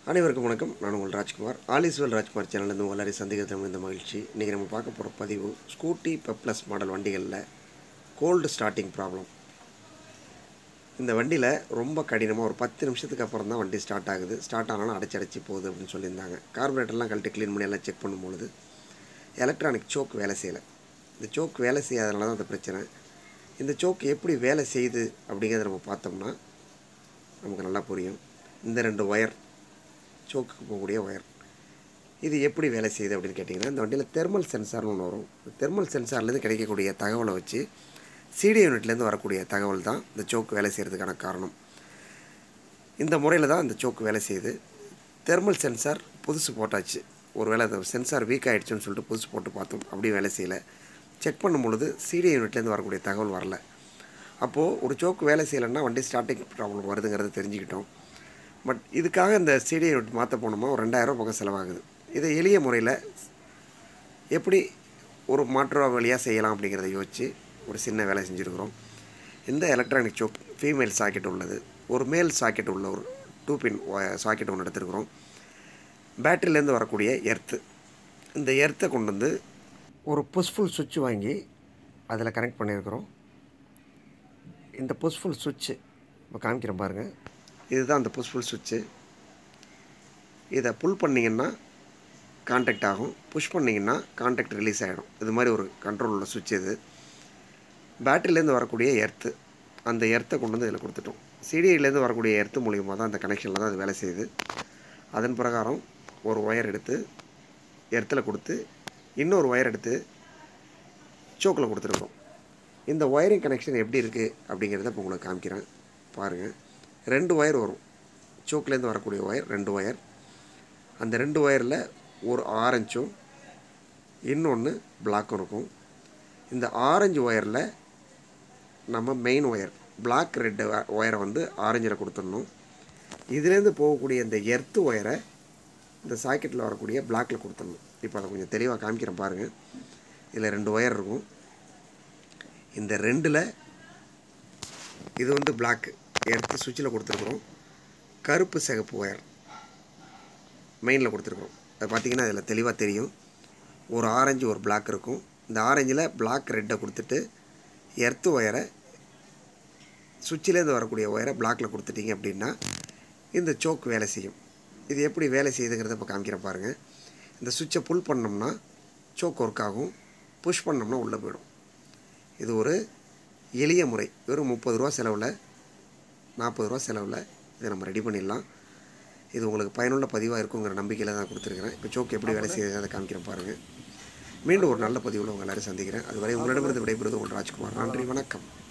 அனைவருக்கும் வணக்கம் நான் உங்கள் ராஜ்குமார் ஆலிஸ்வல் ராஜ்குமார் சேனல்லேருந்து உங்கள் எல்லாரையும் சந்திக்கிறது இந்த மகிழ்ச்சி இன்றைக்கி நம்ம பார்க்க போகிற பதிவு ஸ்கூட்டி பெப்ளஸ் மாடல் வண்டிகளில் கோல்டு ஸ்டார்டிங் ப்ராப்ளம் இந்த வண்டியில் ரொம்ப கடினமாக ஒரு பத்து நிமிஷத்துக்கு அப்புறம் தான் வண்டி ஸ்டார்ட் ஆகுது ஸ்டார்ட் ஆனாலும் அடைச்சி அடைச்சி போகுது அப்படின்னு சொல்லியிருந்தாங்க கார்பரேட்டர்லாம் கழட்டி க்ளீன் பண்ணி எல்லாம் செக் பண்ணும்பொழுது எலக்ட்ரானிக் சோக் வேலை செய்யலை இந்த சோக் வேலை செய்யாதனால தான் அந்த பிரச்சனை இந்த சோக் எப்படி வேலை செய்யுது அப்படிங்கிறத நம்ம பார்த்தோம்னா நமக்கு நல்லா புரியும் இந்த ரெண்டு ஒயர் சோக்குக்கு போகக்கூடிய ஒயர் இது எப்படி வேலை செய்யுது அப்படின்னு கேட்டிங்கன்னா இந்த வண்டியில் தெர்மல் சென்சார்னு ஒன்று வரும் இந்த தெர்மல் சென்சார்லேருந்து கிடைக்கக்கூடிய தகவலை வச்சு சிடி யூனிட்லேருந்து வரக்கூடிய தகவல் தான் இந்த சோக்கு வேலை செய்கிறதுக்கான காரணம் இந்த முறையில் தான் இந்த சோக்கு வேலை செய்யுது தெர்மல் சென்சார் புதுசு போட்டாச்சு ஒருவேளை அந்த சென்சார் வீக் ஆகிடுச்சுன்னு சொல்லிட்டு புதுசு போட்டு பார்த்தோம் அப்படியும் வேலை செய்யலை செக் பண்ணும் பொழுது சிடி யூனிட்லேருந்து வரக்கூடிய தகவல் வரல அப்போது ஒரு சோக்கு வேலை செய்யலைன்னா வண்டி ஸ்டார்டிங் ப்ராப்ளம் வருதுங்கிறத தெரிஞ்சுக்கிட்டோம் பட் இதுக்காக இந்த சிடி யூனிட் மாற்ற போனோமா ஒரு ரெண்டாயிரம் பக்கம் செலவாகுது இதை எளிய முறையில் எப்படி ஒரு மாற்று வழியாக செய்யலாம் அப்படிங்கிறத யோசித்து ஒரு சின்ன வேலை செஞ்சுருக்கிறோம் இந்த எலக்ட்ரானிக் சோக் ஃபீமேல் சாக்கெட் உள்ளது ஒரு மேல் சாக்கெட் உள்ள ஒரு டூ பின் சாக்கெட் ஒன்று எடுத்துருக்குறோம் பேட்டரியிலேருந்து வரக்கூடிய எர்த்து இந்த எர்த்தை கொண்டு வந்து ஒரு புஷ்ஃபுல் சுவிட்ச் வாங்கி அதில் கனெக்ட் பண்ணியிருக்கிறோம் இந்த புஷ்ஃபுல் சுவிட்சு இப்போ காமிக்கிறேன் பாருங்கள் இதுதான் அந்த புஷ்ஃபுல் சுவிட்சு இதை புல் பண்ணிங்கன்னா கான்டாக்ட் ஆகும் புஷ் பண்ணிங்கன்னா கான்டாக்ட் ரிலீஸ் ஆகிடும் இது மாதிரி ஒரு கண்ட்ரோல் உள்ள சுவிட்ச் இது பேட்டரியிலேருந்து வரக்கூடிய எர்த்து அந்த எர்த்தை கொண்டு வந்து இதில் கொடுத்துட்டோம் சிடிஐலேருந்து வரக்கூடிய எர்த்து மூலியமாக தான் அந்த கனெக்ஷனில் தான் அது வேலை செய்யுது அதன் பிரகாரம் ஒரு ஒயர் எடுத்து எர்த்தில் கொடுத்து இன்னொரு ஒயர் எடுத்து சோக்கில் கொடுத்துருக்கோம் இந்த ஒயரிங் கனெக்ஷன் எப்படி இருக்குது அப்படிங்கிறத இப்போ உங்களுக்கு காமிக்கிறேன் பாருங்கள் ரெண்டு ஒயர் வரும் சோக்லேருந்து வரக்கூடிய ஒயர் ரெண்டு ஒயர் அந்த ரெண்டு ஒயரில் ஒரு ஆரஞ்சும் இன்னொன்று பிளாக்கும் இருக்கும் இந்த ஆரஞ்சு ஒயரில் நம்ம மெயின் ஒயர் பிளாக் ரெட்டு ஒயரை வந்து ஆரஞ்சில் கொடுத்துடணும் இதுலேருந்து போகக்கூடிய இந்த எர்த்து ஒயரை இந்த சாக்கெட்டில் வரக்கூடிய பிளாக்கில் கொடுத்துடணும் இப்போ அதை கொஞ்சம் தெளிவாக காமிக்கிறேன் பாருங்கள் இதில் ரெண்டு ஒயர் இருக்கும் இந்த ரெண்டில் இது வந்து பிளாக் எடுத்து சுவிட்சில் கொடுத்துருக்குறோம் கருப்பு சிகப்பு ஒயர் மெயினில் கொடுத்துருக்குறோம் அது பார்த்தீங்கன்னா அதில் தெளிவாக தெரியும் ஒரு ஆரஞ்சு ஒரு பிளாக் இருக்கும் இந்த ஆரஞ்சில் பிளாக் ரெட்டை கொடுத்துட்டு எர்த்து ஒயரை சுவிட்சிலேருந்து வரக்கூடிய ஒயரை பிளாக்கில் கொடுத்துட்டீங்க அப்படின்னா இந்த சோக் வேலை செய்யும் இது எப்படி வேலை செய்யுதுங்கிறத இப்போ காமிக்கிறேன் பாருங்கள் இந்த சுவிட்சை புல் பண்ணோம்னா சோக் ஒர்க் ஆகும் புஷ் பண்ணோம்னா உள்ளே போயிடும் இது ஒரு எளிய முறை வெறும் முப்பது ரூபா செலவில் நாற்பது ரூபா செலவில் இதை நம்ம ரெடி பண்ணிடலாம் இது உங்களுக்கு பயனுள்ள பதிவாக இருக்குங்கிற நம்பிக்கையில் தான் கொடுத்துருக்குறேன் இப்போ சோக்கு எப்படி வேலை செய்யுது அதை காமிக்கிறேன் பாருங்கள் மீண்டும் ஒரு நல்ல பதிவில் உங்கள் எல்லாரும் சந்திக்கிறேன் அதுவரை உங்களிடமிருந்து விடைபெறுவது உங்கள் ராஜ்குமார் நன்றி வணக்கம்